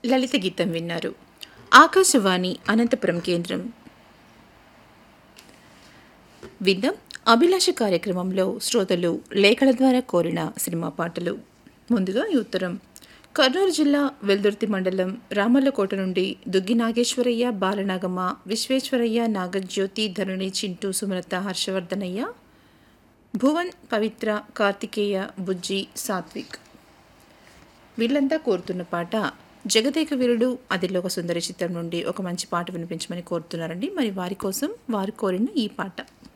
లలిత గీతం విన్నారు ఆకాశవాణి అనంతపురం కేంద్రం విందాం అభిలాష కార్యక్రమంలో శ్రోతలు లేఖల ద్వారా కోరిన సినిమా పాటలు ముందుగా ఈ ఉత్తరం కర్నూలు జిల్లా వెల్దుర్తి మండలం రామల్లకోట నుండి దుగ్గి నాగేశ్వరయ్య బాలనాగమ్మ విశ్వేశ్వరయ్య నాగజ్యోతి ధరుణి చింటూ సుమలత హర్షవర్ధనయ్య భువన్ పవిత్ర కార్తికేయ బుజ్జి సాత్విక్ వీళ్ళంతా కోరుతున్న పాట జగదేక వీరుడు అదిలో ఒక సుందరి చిత్రం నుండి ఒక మంచి పాట వినిపించమని కోరుతున్నారండి మరి వారి కోసం వారు కోరిన ఈ పాట